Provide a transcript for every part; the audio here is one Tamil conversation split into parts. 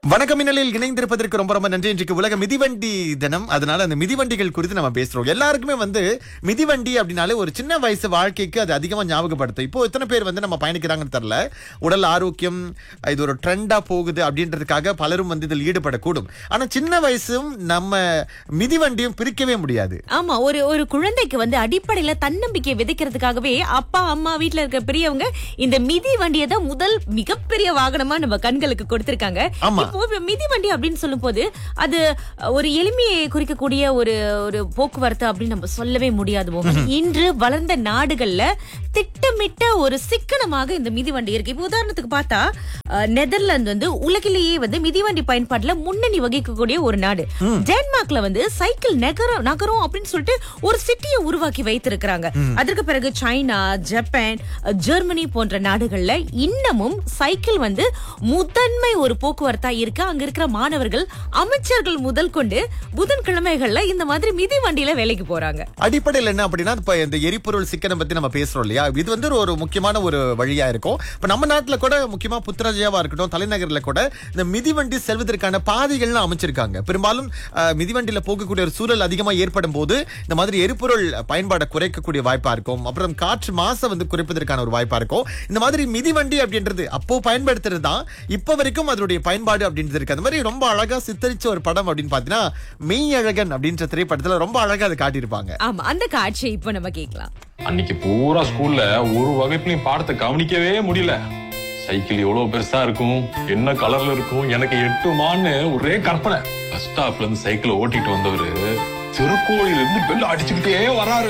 வணக்கம் மின்னலில் இணைந்திருப்பதற்கு ரொம்ப ரொம்ப நன்றி இன்றைக்கு உலக மிதிவண்டி தினம் அதனால அந்த மிதிவண்டிகள் குறித்து நம்ம பேசுறோம் எல்லாருக்குமே வந்து மிதிவண்டி அப்படின்னாலே ஒரு சின்ன வயசு வாழ்க்கைக்கு அது அதிகமா ஞாபகப்படுத்தும் இப்போ எத்தனை பேர் வந்து நம்ம பயணிக்கிறாங்கன்னு தெரியல உடல் ஆரோக்கியம் இது ஒரு ட்ரெண்டா போகுது அப்படின்றதுக்காக பலரும் வந்து இதில் ஈடுபடக்கூடும் ஆனா சின்ன வயசும் நம்ம மிதிவண்டியும் பிரிக்கவே முடியாது ஆமா ஒரு ஒரு குழந்தைக்கு வந்து அடிப்படையில தன்னம்பிக்கை விதைக்கிறதுக்காகவே அப்பா அம்மா வீட்ல இருக்க பெரியவங்க இந்த மிதி வண்டியை தான் முதல் மிகப்பெரிய வாகனமா நம்ம கண்களுக்கு கொடுத்திருக்காங்க ஆமா. இப்போ இப்ப மிதி வண்டி அப்படின்னு சொல்லும் போது அது ஒரு எளிமையை குறிக்கக்கூடிய ஒரு ஒரு போக்குவரத்து அப்படின்னு நம்ம சொல்லவே முடியாது மோகன். இன்று வளர்ந்த நாடுகள்ல திட்டமிட்ட ஒரு சிக்கனமாக இந்த மிதிவண்டி இருக்கு இப்போ உதாரணத்துக்கு பார்த்தா அஹ், நெதர்லாந்து வந்து உலகிலேயே வந்து மிதிவண்டி பயன்பாட்டுல முன்னணி வகிக்கக்கூடிய ஒரு நாடு டென்மார்க்ல வந்து சைக்கிள் நகரம் நகரம் அப்படின்னு சொல்லிட்டு ஒரு சிட்டியை உருவாக்கி வைத்திருக்கிறாங்க அதற்கு பிறகு சைனா ஜப்பான் அஹ், ஜெர்மனி போன்ற நாடுகள்ல இன்னமும் சைக்கிள் வந்து முதன்மை ஒரு போக்குவரத்தா இருக்கு அங்க இருக்கிற மாணவர்கள் அமைச்சர்கள் முதல் கொண்டு புதன்கிழமைகள்ல இந்த மாதிரி மிதிவண்டியில வேலைக்கு போறாங்க அடிப்படையில் என்ன அப்படின்னா இப்ப இந்த எரிபொருள் சிக்கனம் பத்தி நம்ம பேசுறோம் இல்லையா இது வந்து ஒரு முக்கியமான ஒரு வழியா இருக்கும் இப்ப நம்ம நாட்டுல கூட முக்கியமா புத்ராஜயாவா இருக்கட்டும் தலைநகர்ல கூட இந்த மிதிவண்டி செல்வதற்கான பாதைகள்லாம் அமைச்சிருக்காங்க பெரும்பாலும் அஹ், மிதிவண்டியில போகக்கூடிய ஒரு சூழல் அதிகமா ஏற்படும் போது இந்த மாதிரி எரிபொருள் பயன்பாடை குறைக்கக்கூடிய வாய்ப்பா இருக்கும் அப்புறம் காற்று மாசை வந்து குறைப்பதற்கான ஒரு வாய்ப்பா இருக்கும் இந்த மாதிரி மிதிவண்டி அப்படின்றது அப்போ பயன்படுத்துறது தான் இப்ப வரைக்கும் அதனுடைய பயன்பாடு அப்படின்றது இருக்கு அந்த மாதிரி ரொம்ப அழகா சித்தரிச்ச ஒரு படம் அப்படின்னு பாத்தீங்கன்னா மெய்யழகன் அப்படின்ற திரைப்படத்துல ரொம்ப அழகா அதை காட்டியிருப்பாங்க ஆமா அந்த காட்சியை இப்ப நம்ம கேட்கலாம் அன்னைக்கு பூரா ஸ்கூல்ல ஒரு வகுப்புலயும் பாடத்தை கவனிக்கவே முடியல சைக்கிள் எவ்வளவு பெருசா இருக்கும் என்ன கலர்ல இருக்கும் எனக்கு எட்டுமான்னு ஒரே கற்பனை பஸ் ஸ்டாப்ல இருந்து சைக்கிளை ஓட்டிட்டு வந்தவரு திருக்கோயில இருந்து பெல் அடிச்சுக்கிட்டே வராரு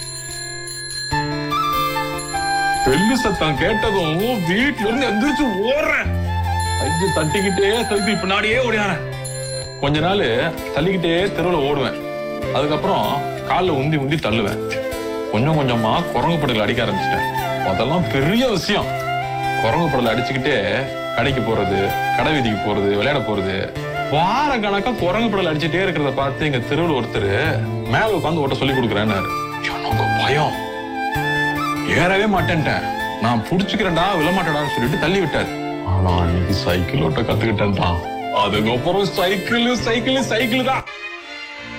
பெல்லு சத்தம் கேட்டதும் வீட்டுல இருந்து எந்திரிச்சு ஓடுறேன் கையை தட்டிக்கிட்டே சைக்கிள் பின்னாடியே ஓடியானேன் கொஞ்ச நாள் தள்ளிக்கிட்டே தெருவுல ஓடுவேன் அதுக்கப்புறம் கால்ல உந்தி உந்தி தள்ளுவேன் கொஞ்சம் கொஞ்சமா குரங்கு படல அடிக்க ஆரம்பிச்சிட்டேன் அதெல்லாம் பெரிய விஷயம் குரங்கு படல அடிச்சுக்கிட்டே கடைக்கு போறது கடை வீதிக்கு போறது விளையாட போறது வார கணக்கா குரங்கு படல அடிச்சுட்டே இருக்கிறத பார்த்து எங்க தெருவில் ஒருத்தர் மேல உட்காந்து ஓட்ட சொல்லி கொடுக்குறேன்னாரு எனக்கு பயம் ஏறவே மாட்டேன்ட்டேன் நான் புடிச்சுக்கிறேன்டா விழமாட்டேடான்னு சொல்லிட்டு தள்ளி விட்டாரு ஆனா அன்னைக்கு சைக்கிள் ஓட்ட கத்துக்கிட்டேன்டா அதுக்கப்புறம் சைக்கிள் சைக்கிள் சைக்கிள் தான்